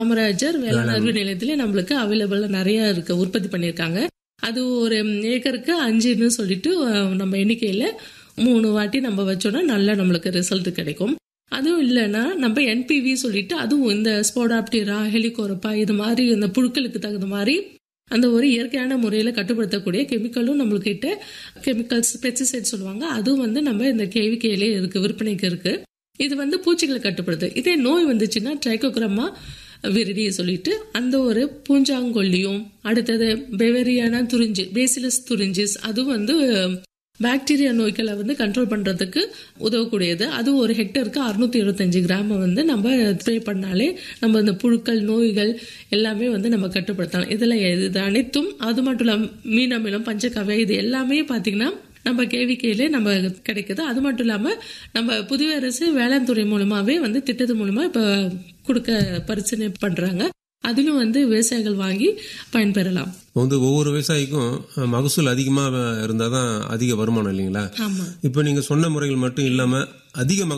காமராஜர் வேளாண் அறிவு நிலையத்திலே நம்மளுக்கு அவைலபிள் நிறைய இருக்கு உற்பத்தி பண்ணியிருக்காங்க அது ஒரு ஏக்கருக்கு அஞ்சுன்னு சொல்லிட்டு அஹ், நம்ம எண்ணிக்கையில மூணு வாட்டி நம்ம வச்சோம்னா நல்ல நம்மளுக்கு ரிசல்ட் கிடைக்கும் அதுவும் இல்லைன்னா நம்ம என்பிவி சொல்லிட்டு அதுவும் இந்த ஸ்போடாப்டிரா ஹெலிகோரப்பா இது மாதிரி இந்த புழுக்களுக்கு தகுந்த மாதிரி அந்த ஒரு இயற்கையான முறையில் கட்டுப்படுத்தக்கூடிய கெமிக்கலும் நம்மளுக்கிட்ட கெமிக்கல்ஸ் பெஸ்டிசைட் சொல்லுவாங்க அதுவும் வந்து நம்ம இந்த கேவிக்கையிலே இருக்கு விற்பனைக்கு இருக்கு இது வந்து பூச்சிகளை கட்டுப்படுது இதே நோய் வந்துச்சுன்னா ட்ரைகோக்ரமா விரிடி சொல்லிட்டு அந்த ஒரு பூஞ்சாங்கொல்லியும் அடுத்தது பெவரியான துறிஞ்சி பேசிலஸ் துறிஞ்சிஸ் அதுவும் வந்து பாக்டீரியா நோய்களை வந்து கண்ட்ரோல் பண்றதுக்கு உதவக்கூடியது அது ஒரு ஹெக்டருக்கு அறுநூத்தி இருபத்தஞ்சு கிராம் வந்து நம்ம ஸ்ப்ரே பண்ணாலே நம்ம இந்த புழுக்கள் நோய்கள் எல்லாமே வந்து நம்ம கட்டுப்படுத்தலாம் இதுல இது அனைத்தும் அது மட்டும் இல்லாம மீன் அமிலம் பஞ்சகவ்வை இது எல்லாமே பாத்தீங்கன்னா நம்ம கேவிக்கையிலே நம்ம கிடைக்குது அது மட்டும் இல்லாம நம்ம புதுவை அரசு வேளாண் துறை மூலமாவே வந்து திட்டத்து மூலமா இப்ப கொடுக்க பரிசீலனை பண்றாங்க அதிலும் வந்து விவசாயிகள் வாங்கி பயன்பெறலாம் இப்போ வந்து ஒவ்வொரு விவசாயிக்கும் அஹ், மகசூல் அதிகமாக இருந்தால் தான் அதிக வருமானம் இல்லைங்களா ஆமா இப்போ நீங்கள் சொன்ன முறைகள் மட்டும் இல்லாமல் அதிக